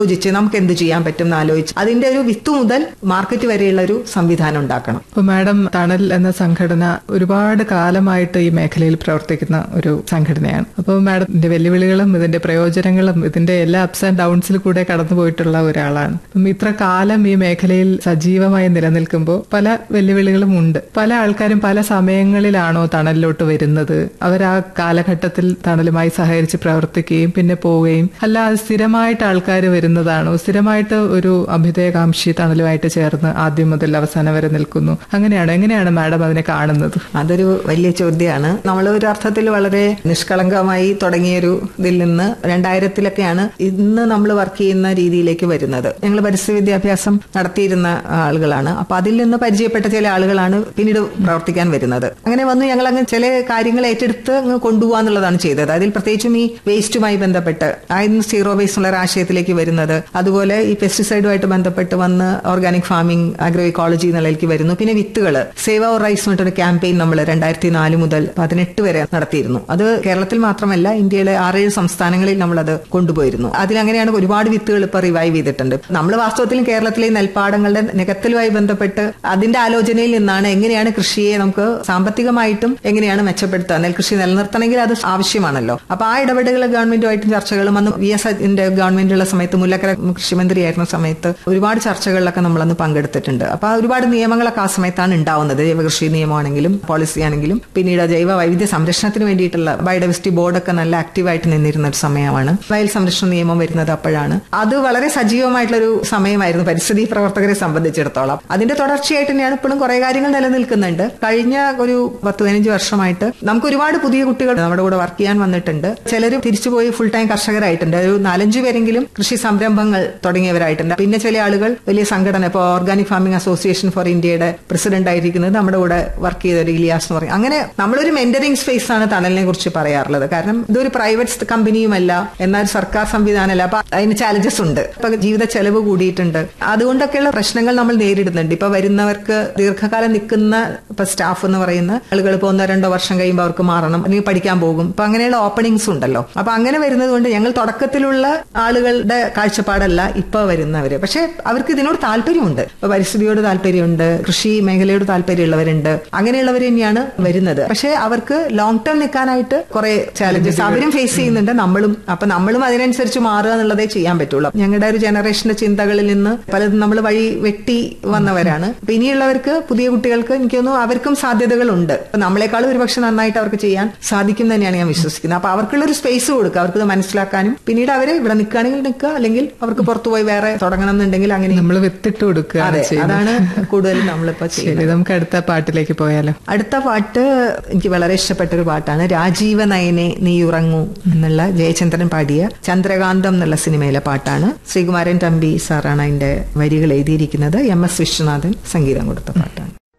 ആലോചിച്ച് നമുക്ക് എന്ത് ചെയ്യാൻ പറ്റും എന്ന് ആലോചിച്ച് അതിന്റെ ഒരു വിത്ത് മുതൽ മാർക്കറ്റ് വരെയുള്ള ഒരു സംവിധാനം ഉണ്ടാക്കണം അപ്പൊ മാഡം തണൽ എന്ന സംഘടന ഒരുപാട് കാലമായിട്ട് ഈ മേഖലയിൽ പ്രവർത്തിക്കുന്ന ഒരു സംഘടനയാണ് അപ്പോൾ മാഡത്തിന്റെ വെല്ലുവിളികളും ഇതിന്റെ പ്രയോജനങ്ങളും ഇതിന്റെ എല്ലാ അപ്സ് ആൻഡ് ഡൗൺസിൽ കൂടെ കടന്നു പോയിട്ടുള്ള ഒരാളാണ് അപ്പം ഇത്ര കാലം ഈ മേഖലയിൽ സജീവമായി നിലനിൽക്കുമ്പോൾ പല വെല്ലുവിളികളും ഉണ്ട് പല ആൾക്കാരും പല സമയങ്ങളിലാണോ തണലിലോട്ട് വരുന്നത് അവർ ആ കാലഘട്ടത്തിൽ തണലുമായി സഹകരിച്ച് പ്രവർത്തിക്കുകയും പിന്നെ പോവുകയും അല്ലാതെ സ്ഥിരമായിട്ട് ആൾക്കാർ വരുന്നതാണോ സ്ഥിരമായിട്ട് ഒരു അഭ്യുദയകാംക്ഷി തണലുമായിട്ട് ചേർന്ന് ആദ്യം മുതൽ അവസാനം വരെ നിൽക്കുന്നു അങ്ങനെയാണോ എങ്ങനെയാണ് മാഡം അതിനെ കാണുന്നത് അതൊരു വലിയ ചോദ്യമാണ് നമ്മൾ ഒരു അർത്ഥത്തിൽ വളരെ നിഷ്കളങ്കമായി തുടങ്ങിയൊരു ഇതിൽ നിന്ന് രണ്ടായിരത്തിലൊക്കെയാണ് ഇന്ന് നമ്മൾ വർക്ക് ചെയ്യുന്ന രീതിയിലേക്ക് വരുന്നത് ഞങ്ങൾ പരിസ്ഥിതി വിദ്യാഭ്യാസം നടത്തിയിരുന്ന ആളുകളാണ് അപ്പൊ അതിൽ നിന്ന് പരിചയപ്പെട്ട ചില ആളുകളാണ് പിന്നീട് പ്രവർത്തിക്കാൻ വരുന്നത് അങ്ങനെ വന്നു ഞങ്ങൾ അങ്ങ് ചില കാര്യങ്ങൾ ഏറ്റെടുത്ത് അങ്ങ് കൊണ്ടുപോകാന്നുള്ളതാണ് ചെയ്തത് അതിൽ പ്രത്യേകിച്ചും ഈ വേസ്റ്റുമായി ബന്ധപ്പെട്ട് ആയിരുന്നു സീറോ വേസ്റ്റ് എന്നുള്ള ഒരു ആശയത്തിലേക്ക് വരുന്നത് അതുപോലെ ഈ പെസ്റ്റിസൈഡുമായിട്ട് ബന്ധപ്പെട്ട് വന്ന് ഓർഗാനിക് ഫാമിംഗ് അഗ്രോ ഇക്കോളജി എന്നുള്ളതിലേക്ക് വരുന്നു പിന്നെ വിത്തുകൾ സേവ് അവർ റൈസ് എന്നിട്ടൊരു ക്യാമ്പയിൻ നമ്മൾ രണ്ടായിരത്തി നാല് മുതൽ പതിനെട്ട് വരെ നടത്തിയിരുന്നു അത് കേരളത്തിൽ മാത്രമല്ല ഇന്ത്യയിലെ ആറേഴ് സംസ്ഥാനങ്ങളിൽ നമ്മളത് കൊണ്ടുപോയിരുന്നു അതിലങ്ങനെയാണ് ഒരുപാട് വിത്തുകൾ ഇപ്പൊ റിവൈവ് ചെയ്തിട്ടുണ്ട് നമ്മൾ വാസ്തവത്തിലും കേരളത്തിലെ ഈ നെൽപ്പാടങ്ങളുടെ നികത്തലുമായി ബന്ധപ്പെട്ട് അതിന്റെ ആലോചനയിൽ നിന്നാണ് എങ്ങനെയാണ് കൃഷിയെ നമുക്ക് സാമ്പത്തികമായിട്ടും എങ്ങനെയാണ് മെച്ചപ്പെടുത്തുക നെൽകൃഷി നിലനിർത്തണമെങ്കിൽ അത് ആവശ്യമാണല്ലോ അപ്പൊ ആ ഇടപെടലുകൾ ഗവൺമെന്റുമായിട്ടും ചർച്ചകളും അന്ന് വി എസ് ഗവൺമെന്റിലുള്ള സമയത്ത് മുല്ലക്കര കൃഷിമന്ത്രിയായിരുന്ന സമയത്ത് ഒരുപാട് ചർച്ചകളിലൊക്കെ നമ്മളന്ന് പങ്കെടുത്തിട്ടുണ്ട് അപ്പൊ ആ ഒരുപാട് നിയമങ്ങളൊക്കെ ആ സമയത്താണ് ഉണ്ടാവുന്നത് ജൈവകൃഷി നിയമമാണെങ്കിലും പോളിസി ആണെങ്കിലും പിന്നീട് ജൈവ വൈവിധ്യ സംരക്ഷണത്തിന് വേണ്ടിയിട്ടുള്ള ബയോഡൈവേഴ്സിറ്റി ബോർഡൊക്കെ നല്ല ആക്റ്റീവായിട്ട് നിന്നിരുന്ന ഒരു സമയമാണ് വയൽ സംരക്ഷണ നിയമം വരുന്നത് അപ്പോഴാണ് അത് വളരെ സജീവമായിട്ടുള്ള ഒരു സമയമായിരുന്നു പരിസ്ഥിതി പ്രവർത്തകരെ സംബന്ധിച്ചിടത്തോളം അതിന്റെ തുടർച്ചയായിട്ട് തന്നെയാണ് ഇപ്പോഴും കുറെ കാര്യങ്ങൾ നിലനിൽക്കുന്നുണ്ട് കഴിഞ്ഞ ഒരു പത്ത് പതിനഞ്ച് വർഷമായിട്ട് നമുക്ക് ഒരുപാട് പുതിയ കുട്ടികൾ നമ്മുടെ കൂടെ വർക്ക് ചെയ്യാൻ വന്നിട്ടുണ്ട് ചിലർ തിരിച്ചുപോയി ഫുൾ ടൈം കർഷകരായിട്ടുണ്ട് ഒരു നാലഞ്ചു പേരെങ്കിലും കൃഷി സംരംഭങ്ങൾ തുടങ്ങിയവരായിട്ടുണ്ട് പിന്നെ ചില ആളുകൾ വലിയ സംഘടന ഇപ്പോൾ ഓർഗാനിക് ഫാമിംഗ് അസോസിയേഷൻ ഫോർ ഇന്ത്യയുടെ പ്രസിഡന്റ് ആയിരിക്കുന്നത് നമ്മുടെ കൂടെ വർക്ക് ചെയ്ത ഒരു ഇലിയാസ് എന്ന് പറയും അങ്ങനെ നമ്മളൊരു മെന്ററിംഗ് സ്പേസ് ആണ് തണലിനെ കുറിച്ച് പറയാറുള്ളത് കാരണം ഇതൊരു പ്രൈവറ്റ് കമ്പനിയുമല്ല എന്നാൽ സർക്കാർ സംവിധാനമല്ല അപ്പൊ അതിന് ചാലഞ്ചസ് ഉണ്ട് ഇപ്പൊ ജീവിത ചെലവ് കൂടിയിട്ടുണ്ട് അതുകൊണ്ടൊക്കെയുള്ള പ്രശ്നങ്ങൾ നമ്മൾ നേരിടുന്നുണ്ട് ഇപ്പൊ വരുന്നവർക്ക് ദീർഘകാലം നിൽക്കുന്ന ഇപ്പൊ സ്റ്റാഫ് എന്ന് പറയുന്ന ആളുകൾ ഇപ്പോൾ ഒന്നോ രണ്ടോ വർഷം കഴിയുമ്പോൾ അവർക്ക് മാറണം അല്ലെങ്കിൽ പഠിക്കാൻ പോകും ഇപ്പൊ അങ്ങനെയുള്ള ഓപ്പണിങ്സ് ഉണ്ടല്ലോ അപ്പൊ അങ്ങനെ വരുന്നത് കൊണ്ട് ഞങ്ങൾ തുടക്കത്തിലുള്ള ആളുകളുടെ കാഴ്ചപ്പാടല്ല ഇപ്പൊ വരുന്നവര് പക്ഷെ അവർക്ക് ഇതിനോട് താല്പര്യമുണ്ട് ഇപ്പൊ പരിസ്ഥിതിയോട് താല്പര്യമുണ്ട് കൃഷി മേഖലയോട് താല്പര്യമുള്ളവരുണ്ട് അങ്ങനെയുള്ളവർ തന്നെയാണ് വരുന്നത് പക്ഷെ അവർക്ക് ലോങ് ടേം നിൽക്കാനായിട്ട് കുറെ ചാലഞ്ചസ് അവരും ഫേസ് ചെയ്യുന്നുണ്ട് നമ്മളും അപ്പൊ നമ്മളും അതിനനുസരിച്ച് മാറുക എന്നുള്ളതേ ചെയ്യാൻ പറ്റുള്ളൂ ഞങ്ങളുടെ ഒരു ജനറേഷന്റെ ചിന്തകളിൽ നിന്ന് പലതും നമ്മൾ വഴി വെട്ടി വന്നവരാണ് അപ്പൊ ഇനിയുള്ളവർക്ക് പുതിയ കുട്ടികൾക്ക് എനിക്ക് തോന്നുന്നു അവർക്കും സാധ്യതകളുണ്ട് അപ്പൊ നമ്മളെക്കാളും ഒരുപക്ഷെ നന്നായിട്ട് അവർക്ക് ചെയ്യാൻ സാധിക്കും തന്നെയാണ് ഞാൻ വിശ്വസിക്കുന്നത് അപ്പൊ അവർക്കുള്ള ഒരു സ്പേസ് കൊടുക്കുക അവർക്ക് ഇത് മനസ്സിലാക്കാനും പിന്നീട് അവര് ഇവിടെ നിൽക്കുകയാണെങ്കിൽ നിൽക്കുക അല്ലെങ്കിൽ അവർക്ക് പുറത്തു പോയി വേറെ തുടങ്ങണം എന്നുണ്ടെങ്കിൽ അങ്ങനെ നമ്മൾ വിത്തിട്ട് കൊടുക്കുകയാണ് അതെ ചെയ്യുന്നത് അതാണ് കൂടുതലും നമ്മളിപ്പോ ചെയ്യുന്നത് ശരി നമുക്ക് അടുത്ത പാട്ടിലേക്ക് പോയാലോ അടുത്ത പാട്ട് എനിക്ക് വളരെ ഇഷ്ടപ്പെട്ട ഒരു പാട്ടാണ് രാജീവ നയനെ നീ ഉറങ്ങൂ എന്നുള്ള ജയചന്ദ്രൻ പാടിയ ചന്ദ്രകാന്തം എന്നുള്ള സിനിമയിലെ പാട്ടാണ് ശ്രീകുമാരൻ തമ്പി സാറാണ് അതിന്റെ വരികൾ എഴുതിയിരിക്കുന്നത് എം എസ് വിശ്വനാഥൻ സംഗീതം കൊടുത്ത പാട്ടാണ്